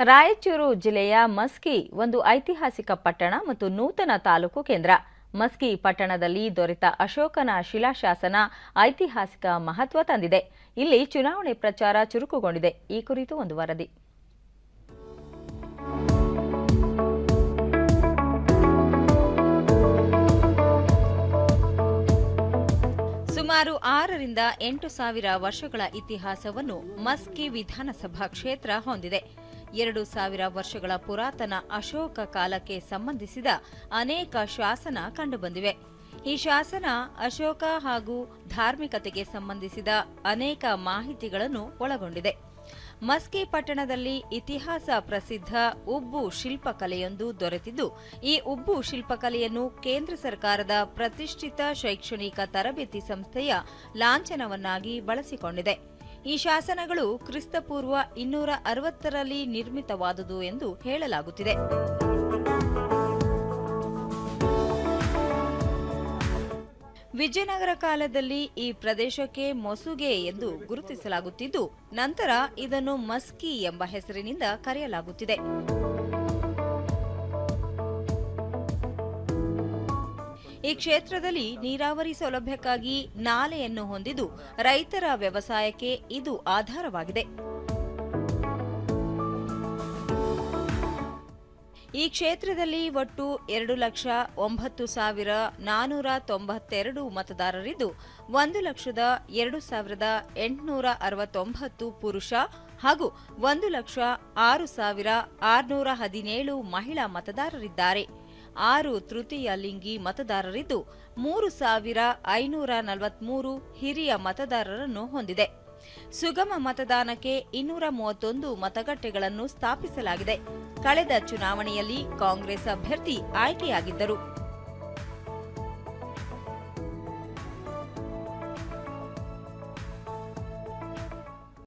ರಾಯಚೂರು ಜಿಲ್ಲೆಯ ಮಸ್ಕಿ ಒಂದು ಐತಿಹಾಸಿಕ ಪಟ್ಟಣ ಮತ್ತು ನೂತನ ತಾಲೂಕು ಕೇಂದ್ರ ಮಸ್ಕಿ ಪಟ್ಟಣದಲ್ಲಿ ದೊರೆತ ಅಶೋಕನ ಶಿಲಾಶಾಸನ ಐತಿಹಾಸಿಕ ಮಹತ್ವ ತಂದಿದೆ ಇಲ್ಲಿ ಚುನಾವಣೆ ಪ್ರಚಾರ ಚುರುಕುಗೊಂಡಿದೆ ಈ ಕುರಿತು ಒಂದು ವರದಿ ಸುಮಾರು ಆರರಿಂದ ಎಂಟು ಸಾವಿರ ವರ್ಷಗಳ ಇತಿಹಾಸವನ್ನು ಮಸ್ಕಿ ವಿಧಾನಸಭಾ ಕ್ಷೇತ್ರ ಹೊಂದಿದೆ ಎರಡು ಸಾವಿರ ವರ್ಷಗಳ ಪುರಾತನ ಅಶೋಕ ಕಾಲಕ್ಕೆ ಸಂಬಂಧಿಸಿದ ಅನೇಕ ಶಾಸನ ಕಂಡುಬಂದಿವೆ ಈ ಶಾಸನ ಅಶೋಕ ಹಾಗೂ ಧಾರ್ಮಿಕತೆಗೆ ಸಂಬಂಧಿಸಿದ ಅನೇಕ ಮಾಹಿತಿಗಳನ್ನು ಒಳಗೊಂಡಿದೆ ಮಸ್ಕಿ ಪಟ್ಟಣದಲ್ಲಿ ಇತಿಹಾಸ ಪ್ರಸಿದ್ಧ ಉಬ್ಬು ಶಿಲ್ಪಕಲೆಯೊಂದು ದೊರೆತಿದ್ದು ಈ ಉಬ್ಬು ಶಿಲ್ಪಕಲೆಯನ್ನು ಕೇಂದ್ರ ಸರ್ಕಾರದ ಪ್ರತಿಷ್ಠಿತ ಶೈಕ್ಷಣಿಕ ತರಬೇತಿ ಸಂಸ್ಥೆಯ ಲಾಂಛನವನ್ನಾಗಿ ಬಳಸಿಕೊಂಡಿದೆ ಈ ಶಾಸನಗಳು ಕ್ರಿಸ್ತಪೂರ್ವ ಇನ್ನೂರ ಅರವತ್ತರಲ್ಲಿ ನಿರ್ಮಿತವಾದುದು ಎಂದು ಹೇಳಲಾಗುತ್ತಿದೆ ವಿಜಯನಗರ ಕಾಲದಲ್ಲಿ ಈ ಪ್ರದೇಶಕ್ಕೆ ಮೊಸುಗೆ ಎಂದು ಗುರುತಿಸಲಾಗುತ್ತಿದ್ದು ನಂತರ ಇದನ್ನು ಮಸ್ಕಿ ಎಂಬ ಹೆಸರಿನಿಂದ ಕರೆಯಲಾಗುತ್ತಿದೆ ಈ ಕ್ಷೇತ್ರದಲ್ಲಿ ನೀರಾವರಿ ಸೌಲಭ್ಯಕ್ಕಾಗಿ ನಾಲೆಯನ್ನು ಹೊಂದಿದ್ದು ರೈತರ ವ್ಯವಸಾಯಕ್ಕೆ ಇದು ಆಧಾರವಾಗಿದೆ ಈ ಕ್ಷೇತ್ರದಲ್ಲಿ ಒಟ್ಟು ಎರಡು ಲಕ್ಷ ಒಂಬತ್ತು ಸಾವಿರ ನಾನೂರ ತೊಂಬತ್ತೆರಡು ಮತದಾರರಿದ್ದು ಒಂದು ಲಕ್ಷದ ಎರಡು ಸಾವಿರದ ಎಂಟುನೂರ ಅರವತ್ತೊಂಬತ್ತು ಪುರುಷ ಹಾಗೂ ಒಂದು ಲಕ್ಷ ಆರು ಸಾವಿರ ಆರುನೂರ ಹದಿನೇಳು ಮಹಿಳಾ ಮತದಾರರಿದ್ದಾರೆ ಆರು ತೃತೀಯ ಲಿಂಗಿ ಮತದಾರರಿದ್ದು ಮೂರು ಸಾವಿರ ಐನೂರ ನಲವತ್ಮೂರು ಹಿರಿಯ ಮತದಾರರನ್ನು ಹೊಂದಿದೆ ಸುಗಮ ಮತದಾನಕ್ಕೆ ಇನ್ನೂರ ಮೂವತ್ತೊಂದು ಮತಗಟ್ಟೆಗಳನ್ನು ಸ್ಥಾಪಿಸಲಾಗಿದೆ ಕಳೆದ ಚುನಾವಣೆಯಲ್ಲಿ ಕಾಂಗ್ರೆಸ್ ಅಭ್ಯರ್ಥಿ ಆಯ್ಕೆಯಾಗಿದ್ದರು